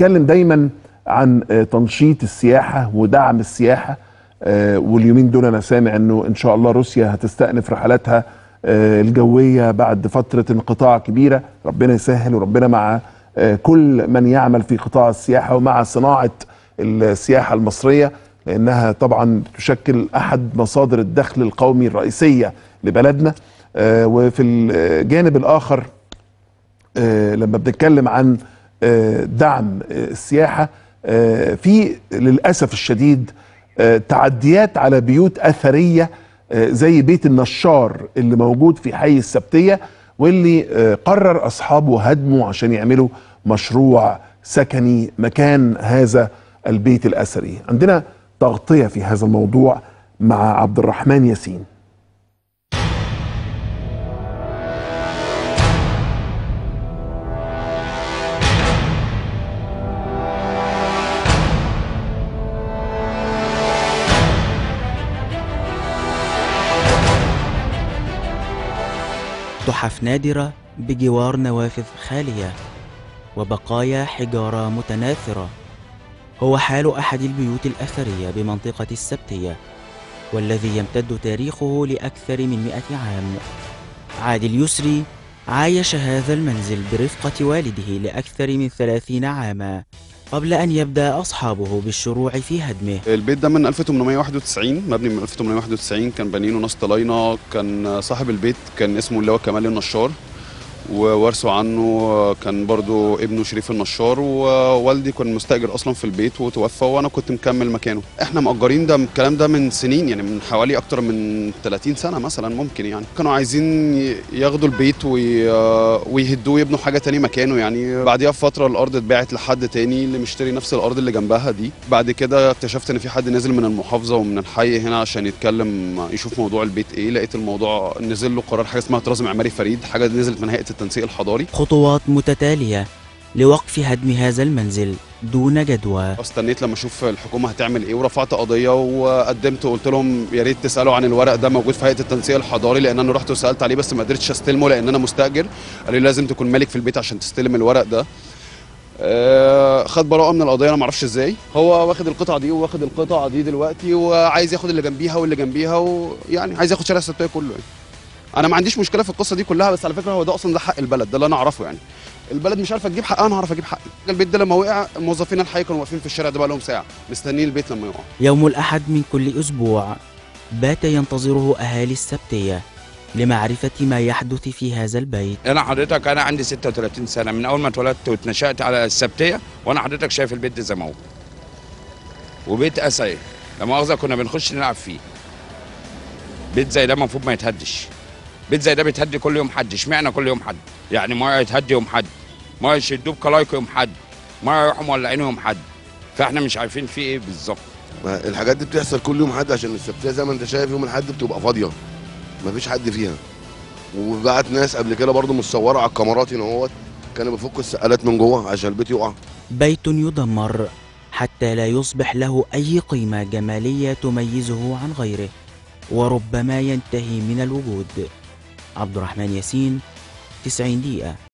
بنتكلم دايما عن آه، تنشيط السياحه ودعم السياحه آه، واليومين دول انا سامع انه ان شاء الله روسيا هتستأنف رحلاتها آه، الجويه بعد فتره انقطاع كبيره ربنا يسهل وربنا مع آه، كل من يعمل في قطاع السياحه ومع صناعه السياحه المصريه لانها طبعا تشكل احد مصادر الدخل القومي الرئيسيه لبلدنا آه، وفي الجانب الاخر آه، لما بنتكلم عن آه، دعم آه، السياحه آه، في للاسف الشديد آه، تعديات على بيوت اثريه آه، زي بيت النشار اللي موجود في حي السبتيه واللي آه، قرر اصحابه هدمه عشان يعملوا مشروع سكني مكان هذا البيت الاثري عندنا تغطيه في هذا الموضوع مع عبد الرحمن ياسين تحف نادرة بجوار نوافذ خالية وبقايا حجارة متناثرة هو حال أحد البيوت الأثرية بمنطقة السبتية والذي يمتد تاريخه لأكثر من مئة عام عادل يسري عايش هذا المنزل برفقة والده لأكثر من ثلاثين عاما قبل أن يبدأ أصحابه بالشروع في هدمه البيت ده من 1891 مبني من 1891 كان بنينه ناس طلاينة كان صاحب البيت كان اسمه اللي هو كمال النشار وورثوا عنه كان برضو ابنه شريف النشار ووالدي كان مستأجر اصلا في البيت وتوفى وانا كنت مكمل مكانه احنا مأجرين ده الكلام ده من سنين يعني من حوالي اكتر من 30 سنة مثلا ممكن يعني كانوا عايزين ياخدوا البيت وي- ويهدوه يبنوا حاجة تاني مكانه يعني بعديها بفترة الارض اتباعت لحد تاني اللي مشتري نفس الارض اللي جنبها دي بعد كده اكتشفت ان في حد نازل من المحافظة ومن الحي هنا عشان يتكلم يشوف موضوع البيت ايه لقيت الموضوع نزل له قرار حاجة اسمها طراز معماري فريد حاجة نزلت من هيئة التنسيق الحضاري خطوات متتالية لوقف هدم هذا المنزل دون جدوى استنيت لما اشوف الحكومه هتعمل ايه ورفعت قضيه وقدمت وقلت لهم يا ريت تسالوا عن الورق ده موجود في هيئه التنسيق الحضاري لان انا رحت وسالت عليه بس ما قدرتش استلمه لان انا مستاجر قال لي لازم تكون مالك في البيت عشان تستلم الورق ده آه، خد براءه من القضيه انا ما اعرفش ازاي هو واخد القطعه دي وواخد القطعه دي دلوقتي وعايز ياخد اللي جنبيها واللي جنبيها ويعني عايز ياخد شارع السبتيه كله يعني. انا ما عنديش مشكله في القصه دي كلها بس على فكره هو ده اصلا ده حق البلد ده اللي انا اعرفه يعني البلد مش عارفه تجيب حقها انا هعرف اجيب حقي البيت ده لما وقع موظفين الحي كانوا واقفين في الشارع ده بقى لهم ساعه مستنيين البيت لما يقع يوم الأحد من كل أسبوع بات ينتظره أهالي السبتية لمعرفة ما يحدث في هذا البيت انا حضرتك انا عندي 36 سنه من اول ما اتولدت واتنشأت على السبتيه وانا حضرتك شايف البيت ده زي ما هو وبيت اثري لا مؤاخذه كنا بنخش نلعب فيه بيت زي ده المفروض ما يتهدش بيت زي ده بيتهدي كل يوم حد اشمعنى كل يوم حد يعني مره يتهدي يوم حد مره يشدوه بكلايكو يوم حد مره يروحوا مولعينه يوم حد فاحنا مش عارفين فيه ايه بالظبط ما الحاجات دي بتحصل كل يوم حد عشان السبتيه زي ما انت شايف يوم الاحد بتبقى فاضيه مفيش حد فيها وبعت ناس قبل كده برضو متصوره على الكاميرات هنا اهوت كانوا بيفكوا السقالات من جوه عشان البيت يقع بيت يدمر حتى لا يصبح له أي قيمة جمالية تميزه عن غيره وربما ينتهي من الوجود عبد الرحمن ياسين 90 دقيقة